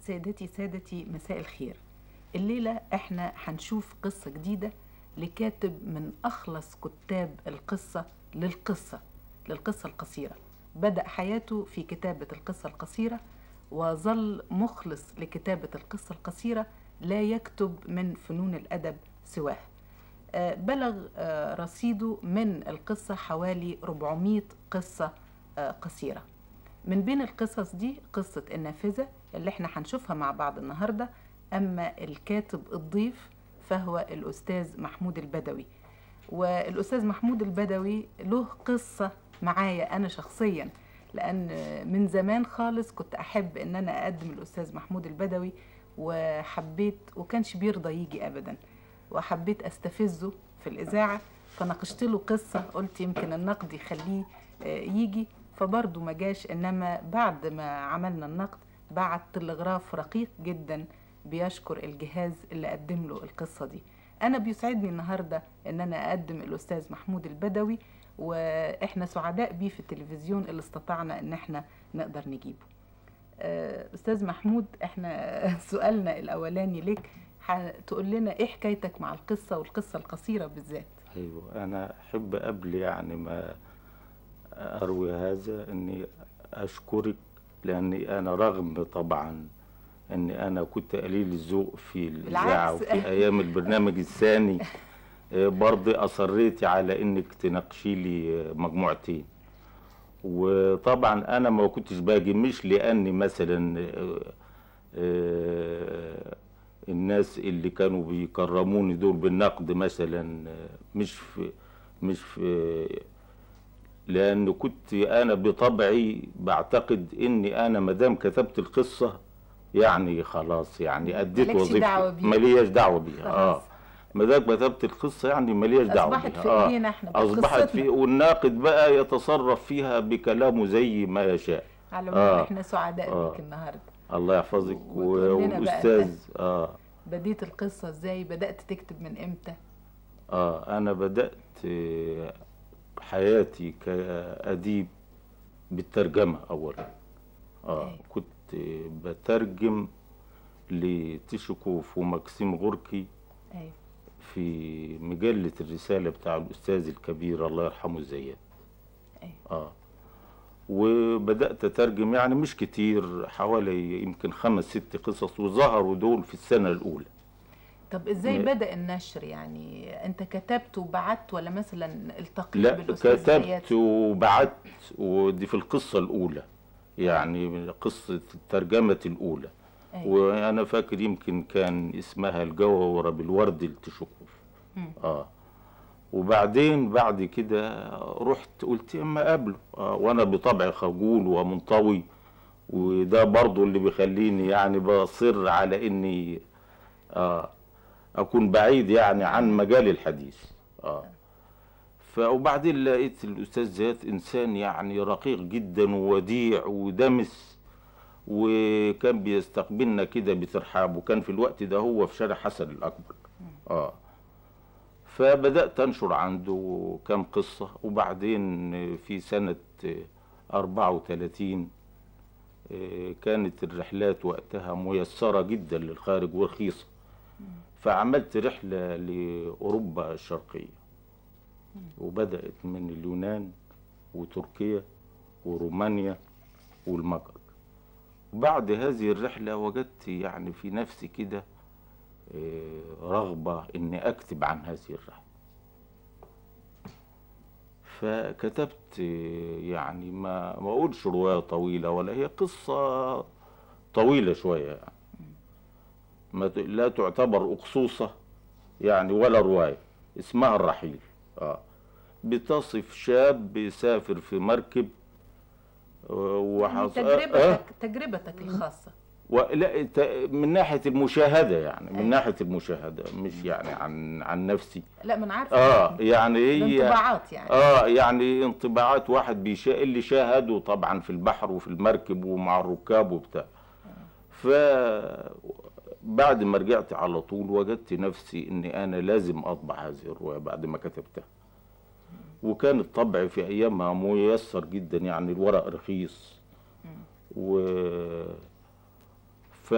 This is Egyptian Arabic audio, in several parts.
سيداتي سادتي مساء الخير الليلة احنا هنشوف قصة جديدة لكاتب من أخلص كتاب القصة للقصة للقصة القصيرة بدأ حياته في كتابة القصة القصيرة وظل مخلص لكتابة القصة القصيرة لا يكتب من فنون الأدب سواه آه، بلغ آه، رصيده من القصة حوالي 400 قصة آه، قصيرة من بين القصص دي قصة النافذة اللي احنا هنشوفها مع بعض النهاردة أما الكاتب الضيف فهو الأستاذ محمود البدوي والأستاذ محمود البدوي له قصة معايا أنا شخصيا لأن من زمان خالص كنت أحب إن أنا أقدم الأستاذ محمود البدوي وحبيت وكانش بيرضى يجي أبدا وحبيت أستفزه في الإذاعة فناقشت له قصة قلت يمكن النقد يخليه آه، يجي فبرضه ما جاش إنما بعد ما عملنا النقد بعت تلغراف رقيق جدا بيشكر الجهاز اللي قدم له القصة دي أنا بيسعدني النهاردة إن أنا أقدم الأستاذ محمود البدوي وإحنا سعداء بيه في التلفزيون اللي استطعنا إن إحنا نقدر نجيبه آه، أستاذ محمود إحنا سؤالنا الأولاني ليك هتقول لنا إيه حكايتك مع القصة والقصة القصيرة بالذات ايوه انا احب قبل يعني ما اروي هذا اني اشكرك لاني انا رغم طبعا اني انا كنت قليل الذوق في الاذاعه بالعكس. وفي ايام البرنامج الثاني آه، برضه اصريتي على انك تناقشي لي آه، مجموعتين وطبعا انا ما كنتش باجي مش لاني مثلا آه، آه، الناس اللي كانوا بيكرموني دول بالنقد مثلا آه، مش في مش في لان كنت انا بطبعي بعتقد اني انا ما دام كتبت القصه يعني خلاص يعني اديت مالكش دعوة وظيفتي بيها. ماليش دعوه بيها اه خلاص. ما دام كتبت القصه يعني ماليش دعوه أصبحت بيها في آه. إيدينا إحنا بقى اصبحت قصتنا. في والناقد بقى يتصرف فيها بكلامه زي ما يشاء على العموم آه. إحنا سعداء آه. بيك النهاردة الله يحفظك و- وتقول لنا بقى والاستاذ اه بديت القصة إزاي بدأت تكتب من إمتى اه انا بدات آه، حياتي كاديب بالترجمه اولا اه أيوة. كنت آه، بترجم لتشكوف ومكسيم غوركي أيوة في مجلة الرسالة بتاع الأستاذ الكبير الله يرحمه الزيات أيوة. آه وبدأت أترجم يعني مش كتير حوالي يمكن خمس ست قصص وظهروا دول في السنة الأولى طب ازاي م- بدأ النشر يعني انت كتبت وبعت ولا مثلا التقيت لا بالاستاذ كتبت زياد؟ وبعت ودي في القصة الأولى يعني قصة الترجمة الأولى أيوة. وأنا فاكر يمكن كان اسمها الجوهرة بالورد التشكوف مم. اه وبعدين بعد كده رحت قلت اما قابله آه وانا بطبعي خجول ومنطوي وده برضو اللي بيخليني يعني بصر على اني آه اكون بعيد يعني عن مجال الحديث اه ف وبعدين لقيت الاستاذ زياد انسان يعني رقيق جدا ووديع ودمس وكان بيستقبلنا كده بترحاب وكان في الوقت ده هو في شارع حسن الاكبر اه فبدأت أنشر عنده كام قصة وبعدين في سنة 34 كانت الرحلات وقتها ميسرة جدا للخارج ورخيصة فعملت رحلة لأوروبا الشرقية وبدأت من اليونان وتركيا ورومانيا والمجر بعد هذه الرحلة وجدت يعني في نفسي كده آه، رغبة إني أكتب عن هذه الرحلة فكتبت آه، يعني ما ما أقولش رواية طويلة ولا هي قصة طويلة شوية يعني ما ت- لا تعتبر أقصوصة يعني ولا رواية اسمها الرحيل آه. بتصف شاب بيسافر في مركب آه، يعني وحص... تجربتك تجربتك الخاصة ولا ت- من ناحيه المشاهده يعني من أيوة. ناحيه المشاهده مش يعني عن عن نفسي لا من عارفة اه يعني هي الانطباعات يعني اه يعني انطباعات واحد بيشا اللي شاهده طبعا في البحر وفي المركب ومع الركاب وبتاع ف بعد ما رجعت على طول وجدت نفسي اني انا لازم اطبع هذه الروايه بعد ما كتبتها وكان الطبع في ايامها ميسر جدا يعني الورق رخيص و ف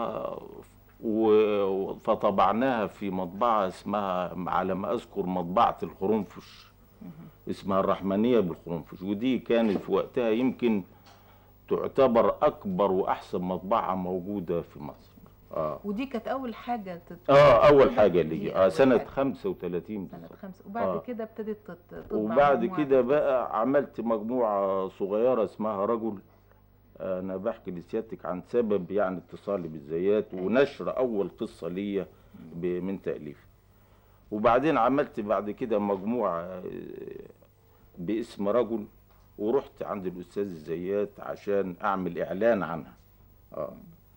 و... فطبعناها في مطبعة اسمها على ما أذكر مطبعة الخرنفش اسمها الرحمنية بالخرنفش ودي كانت في وقتها يمكن تعتبر أكبر وأحسن مطبعة موجودة في مصر آه, ودي كانت اول حاجه تت... آه أول تبدأ حاجة دي لي آه أول سنة حاجة. 35 سنه بالظبط. خمسة وبعد آه. كده ابتدت تت- تطبع وبعد مجموعة كده قصص. بقى عملت مجموعة صغيرة اسمها رجل أنا بحكي لسيادتك عن سبب يعني اتصالي بالزيات ونشر أول قصة ليا ب- من تأليفي وبعدين عملت بعد كده مجموعة آه، باسم رجل ورحت عند الأستاذ الزيات عشان أعمل إعلان عنها آه.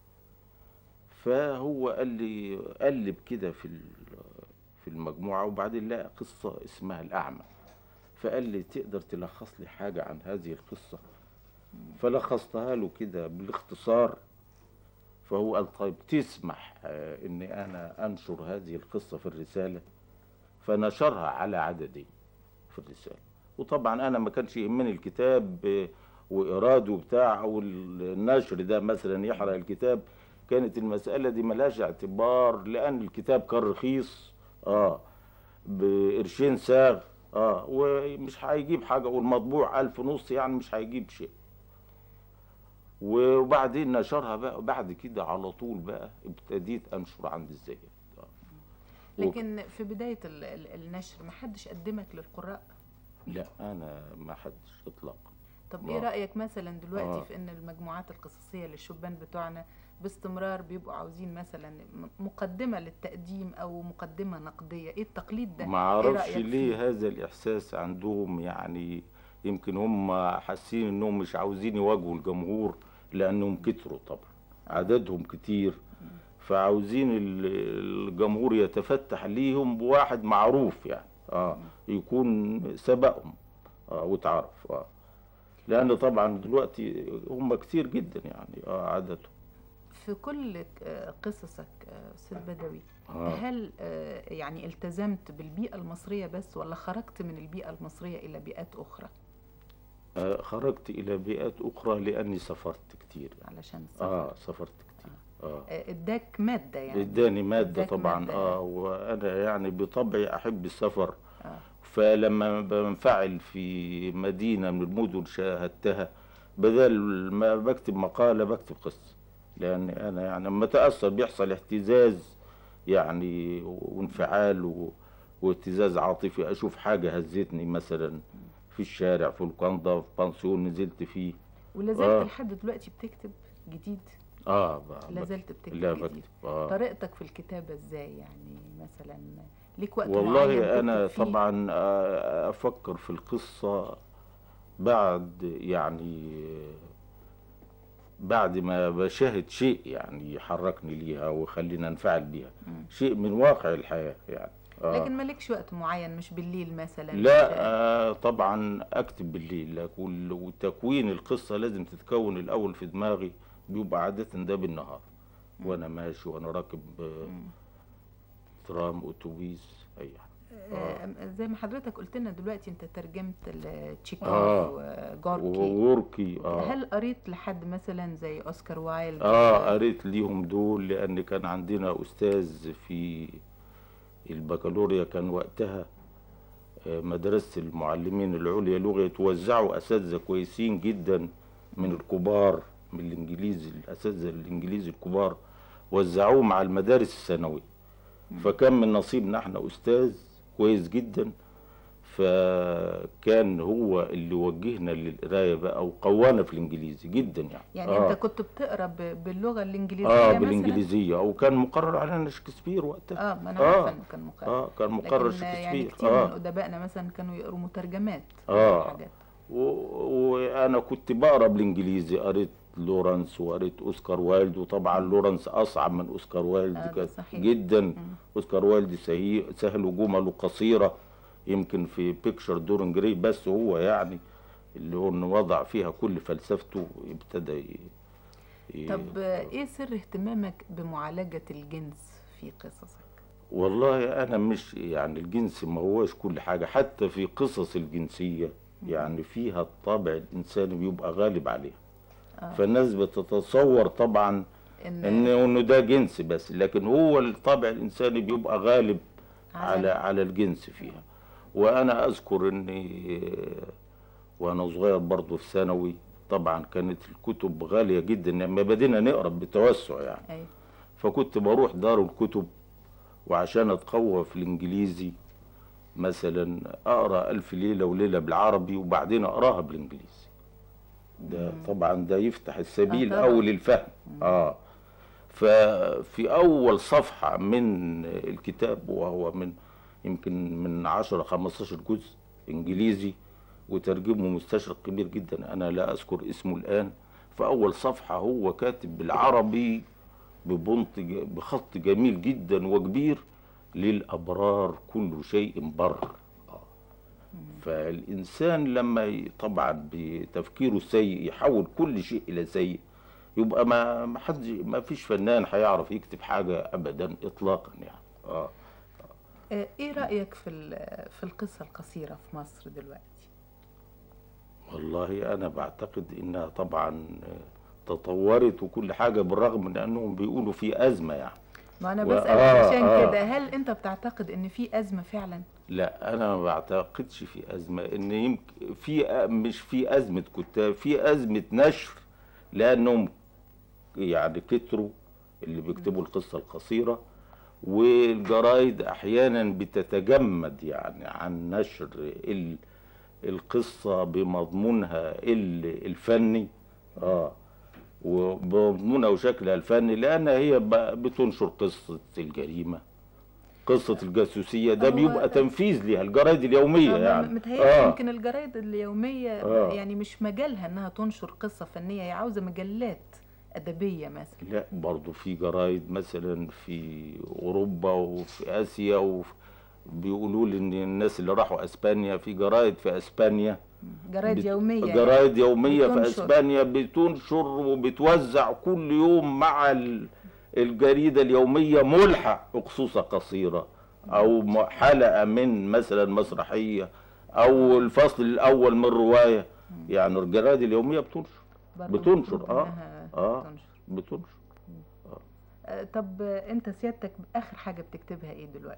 فهو قال لي قلب كده في ال- في المجموعة وبعدين لقى قصة اسمها الأعمى فقال لي تقدر تلخص لي حاجة عن هذه القصة فلخصتها له كده بالاختصار فهو قال طيب تسمح آه، اني انا انشر هذه القصة في الرسالة فنشرها على عددين في الرسالة وطبعا انا ما كانش يهمني الكتاب آه، وايراده بتاع او النشر ده مثلا يحرق الكتاب كانت المسألة دي ملهاش اعتبار لان الكتاب كان رخيص اه بقرشين ساغ اه ومش هيجيب حاجة والمطبوع ألف ونص يعني مش هيجيب شيء وبعدين نشرها بقى بعد كده على طول بقى ابتديت انشر عند الزيات آه. لكن في بدايه ال- ال- النشر ما حدش قدمك للقراء لا انا ما حدش اطلاقا طب ايه آه. رايك مثلا دلوقتي آه. في ان المجموعات القصصيه للشبان بتوعنا باستمرار بيبقوا عاوزين مثلا م- مقدمه للتقديم او مقدمه نقديه ايه التقليد ده ما إيه اعرفش رأيك ليه فيه؟ هذا الاحساس عندهم يعني يمكن هم حاسين انهم مش عاوزين يواجهوا الجمهور لانهم كتروا طبعا عددهم كتير فعاوزين ال- الجمهور يتفتح ليهم بواحد معروف يعني اه يكون سبقهم اه وتعرف اه لان طبعا دلوقتي هم كتير جدا يعني اه عددهم في كل آه، قصصك آه، استاذ بدوي آه. هل آه، يعني التزمت بالبيئه المصريه بس ولا خرجت من البيئه المصريه الى بيئات اخرى آه خرجت الى بيئات اخرى لاني سافرت كتير يعني. علشان السفر اه سافرت كتير اه آه، اداك ماده يعني اداني ماده اداك طبعا مادة اه وانا يعني بطبعي احب السفر آه. فلما بنفعل في مدينه من المدن شاهدتها بدل ما بكتب مقاله بكتب قصه لان انا يعني لما اتاثر بيحصل اهتزاز يعني وانفعال و... واهتزاز عاطفي اشوف حاجه هزتني مثلا في الشارع في الكندا في بنسيون نزلت فيه ولا زلت آه. لحد دلوقتي بتكتب جديد اه ب- لا بكتب. زلت بتكتب لا جديد بكتب آه. طريقتك في الكتابة ازاي يعني مثلا ليك وقت والله معين انا تكتب فيه؟ طبعا آه، افكر في القصه بعد يعني بعد ما بشاهد شيء يعني يحركني ليها ويخليني انفعل بيها شيء من واقع الحياه يعني آه. لكن مالكش وقت معين مش بالليل مثلا لا مش- آه طبعا اكتب بالليل لكن وتكوين القصه لازم تتكون الاول في دماغي بيبقى عاده ده بالنهار وانا ماشي وانا راكب آه، ترام اتوبيس اي حاجه آه، زي ما حضرتك قلت لنا دلوقتي انت ترجمت لتشيكوف آه. وجوركي ووركي اه هل قريت لحد مثلا زي اوسكار وايلد اه قريت ليهم دول لان كان عندنا استاذ في البكالوريا كان وقتها آه، مدرسة المعلمين العليا لغة توزعوا أساتذة كويسين جدا من الكبار من الإنجليزي الأساتذة الإنجليزي الكبار وزعوهم على المدارس الثانوية فكان من نصيبنا احنا أستاذ كويس جدا فكان هو اللي وجهنا للقراية بقى وقوانا في الإنجليزي جدا يعني يعني آه. انت كنت بتقرا ب- باللغه الانجليزيه اه مثلا بالانجليزيه وكان مقرر علينا شكسبير وقتها اه ما انا آه. عارفه انه كان مقرر اه كان مقرر لكن يعني شكسبير كتير من اه ادبائنا مثلا كانوا يقروا مترجمات آه. حاجات و- وانا كنت بقرا بالانجليزي قريت لورانس وقريت اوسكار وايلد وطبعا لورانس اصعب من اوسكار وايلد آه، ده كان صحيح. جدا اوسكار وايلد سهي- سهل وجمله قصيره يمكن في بيكشر دورن جراي بس هو يعني اللي هو إنه وضع فيها كل فلسفته ابتدى ي- ي- طب آه، ايه سر اهتمامك بمعالجه الجنس في قصصك والله انا مش يعني الجنس ما هوش كل حاجه حتى في قصص الجنسيه يعني فيها الطابع الانساني بيبقى غالب عليها آه. فالناس بتتصور طبعا ان, انه انه ده جنس بس لكن هو الطبع الانساني بيبقى غالب على على- على الجنس فيها وانا اذكر اني وانا صغير برضه في ثانوي طبعا كانت الكتب غاليه جدا لما بدينا نقرا بتوسع يعني أيوة. فكنت بروح دار الكتب وعشان اتقوى في الانجليزي مثلا اقرا الف ليله وليله بالعربي وبعدين اقراها بالانجليزي ده طبعا ده يفتح السبيل آه طبعاً. او للفهم اه ففي اول صفحه من الكتاب وهو من يمكن من 10 15 جزء انجليزي وترجمه مستشرق كبير جدا انا لا اذكر اسمه الان في اول صفحه هو كاتب بالعربي ببنط ج- بخط جميل جدا وكبير للابرار كل شيء بر آه. فالانسان لما ي- طبعا بتفكيره السيء يحول كل شيء الى سيء يبقى ما ما حد ما فيش فنان هيعرف يكتب حاجه ابدا اطلاقا يعني اه آه، ايه رايك في ال- في القصه القصيره في مصر دلوقتي والله انا بعتقد انها طبعا تطورت وكل حاجه بالرغم من انهم بيقولوا في ازمه يعني ما انا و- بسال آه، عشان آه. كده هل انت بتعتقد ان في ازمه فعلا لا انا ما بعتقدش في ازمه ان يمكن في مش في ازمه كتاب في ازمه نشر لانهم يعني كتروا اللي بيكتبوا القصه القصيره والجرايد احيانا بتتجمد يعني عن نشر ال- القصه بمضمونها ال- الفني اه وبمضمونها وشكلها الفني لان هي ب- بتنشر قصه الجريمه قصه الجاسوسيه ده هو- بيبقى تنفيذ ليها الجرايد اليوميه آه، يعني متهيألي آه. يمكن الجرايد اليوميه آه. يعني مش مجالها انها تنشر قصه فنيه هي عاوزه مجلات ادبيه مثلا لا برضو في جرايد مثلا في اوروبا وفي اسيا وفي بيقولوا لي ان الناس اللي راحوا اسبانيا في جرايد في اسبانيا جرايد بت- يوميه يعني. جرايد يوميه في بتنشر. اسبانيا بتنشر وبتوزع كل يوم مع ال- الجريده اليوميه ملحق اقصوصه قصيره او م- حلقه من مثلا مسرحيه او الفصل الاول من روايه يعني الجرايد اليوميه بتنشر برضو بتنشر، المفروض آه، إنها آه. تنشر. بتنشر آه، طب آه، انت سيادتك اخر حاجه بتكتبها ايه دلوقتي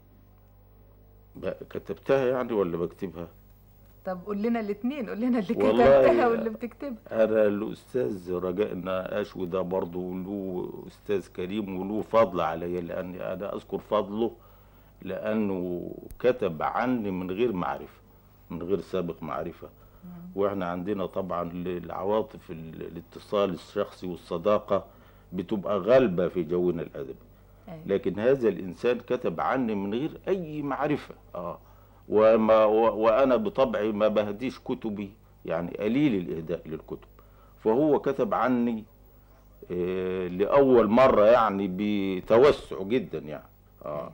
بقى كتبتها يعني ولا بكتبها طب قول لنا الاثنين قول لنا اللي والله كتبتها يا- واللي بتكتبها انا الاستاذ رجاء النقاش وده برضه له استاذ كريم وله فضل عليا لان انا اذكر فضله لانه كتب عني من غير معرفه من غير سابق معرفه واحنا عندنا طبعا العواطف ال- الاتصال الشخصي والصداقه بتبقى غالبه في جونا الادبي أيوة. لكن هذا الانسان كتب عني من غير اي معرفه اه وما و- وانا بطبعي ما بهديش كتبي يعني قليل الاهداء للكتب فهو كتب عني آه لاول مره يعني بتوسع جدا يعني اه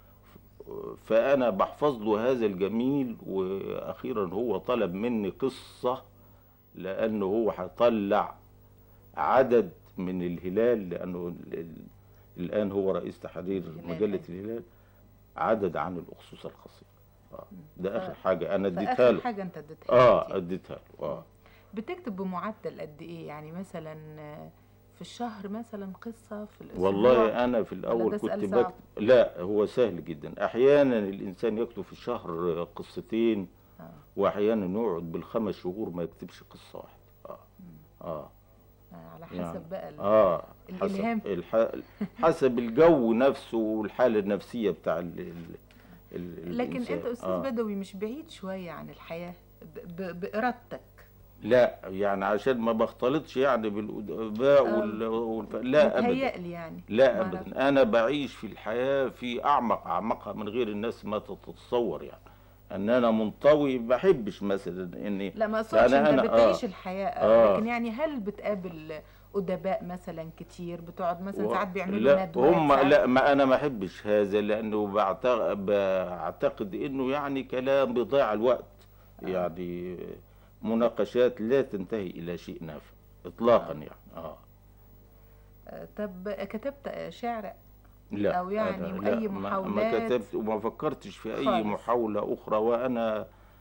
فانا بحفظ له هذا الجميل واخيرا هو طلب مني قصه لانه هو هيطلع عدد من الهلال لانه ال- ال- الان هو رئيس تحرير الهلال، مجله أيوة. الهلال عدد عن الاخصوص القصير آه. ده اخر ف- حاجه انا اديتها فاخر له حاجه انت اديتها اه له. اديتها له اه بتكتب بمعدل قد ايه يعني مثلا آه، في الشهر مثلا قصه في الاسبوع والله انا في ده الاول سؤال كنت صعب؟ بكتب لا هو سهل جدا احيانا الانسان يكتب في الشهر قصتين آه. واحيانا يقعد بالخمس شهور ما يكتبش قصه واحده اه اه آه، على يعني حسب بقى ال- اه الإلهام. حسب الح... حسب الجو نفسه والحاله النفسيه بتاع ال... ال... ال... لكن الإنسان. انت استاذ آه. بدوي مش بعيد شويه عن الحياه ب- ب- بارادتك لا يعني عشان ما بختلطش يعني بالادباء آه. وال... والف... لا ابدا متهيألي يعني لا ما أعرف. ابدا انا بعيش في الحياه في اعمق اعمقها من غير الناس ما تتصور يعني ان انا منطوي ما بحبش مثلا اني لا ما اقصدش يعني انت أنا- بتعيش آه. الحياه آه. لكن يعني هل بتقابل ادباء مثلا كتير بتقعد مثلا و- ساعات بيعملوا لا ندوات هم ساعات- لا ما انا ما احبش هذا لانه بعتقد, بعتقد انه يعني كلام بيضيع الوقت يعني مناقشات لا تنتهي الى شيء نافع اطلاقا يعني اه آه، طب كتبت شعر لا أو يعني أنا وأي لا ما, ما محاولات؟ كتبت وما فكرتش في اي خالص. محاولة اخرى وانا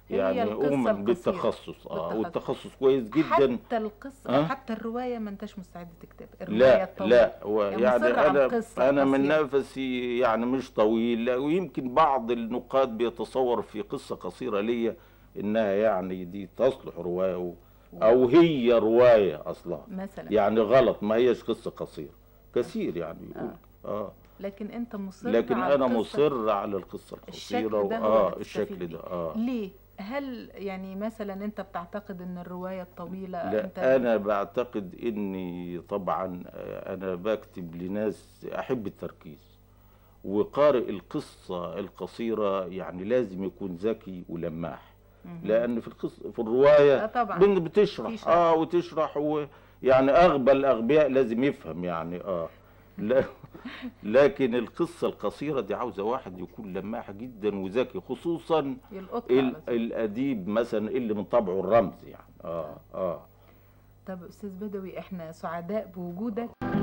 هي يعني القصة أؤمن القصيرة. بالتخصص اه بالتخصص. والتخصص كويس جدا حتى القصه أه؟ حتى الروايه ما انتش مستعد تكتبها الروايه لا الطويلة. لا هو يعني يعني مصر على انا القصة انا من القصيرة. نفسي يعني مش طويل لا، ويمكن بعض النقاد بيتصور في قصه قصيره ليا انها يعني دي تصلح روايه و- او هي روايه اصلا مثلا يعني غلط ما هيش قصه قصيره كثير يعني بيقول اه لكن انت مصر لكن على انا القصة. مصر على القصه الشكل القصيره ده هو اه اللي الشكل تستفيد ده بيه. اه ليه هل يعني مثلا انت بتعتقد ان الروايه الطويله انت لا انا بعتقد اني طبعا آه، انا بكتب لناس احب التركيز وقارئ القصه القصيره يعني لازم يكون ذكي ولماح لان في القصه في الروايه آه طبعاً. بن- بتشرح في شرح. اه وتشرح و يعني اغبى الاغبياء لازم يفهم يعني اه لا لكن القصه القصيره دي عاوزه واحد يكون لماح جدا وذكي خصوصا يلقطها على ال- طول. الاديب مثلا اللي من طبعه الرمز يعني اه اه طب استاذ بدوي احنا سعداء بوجودك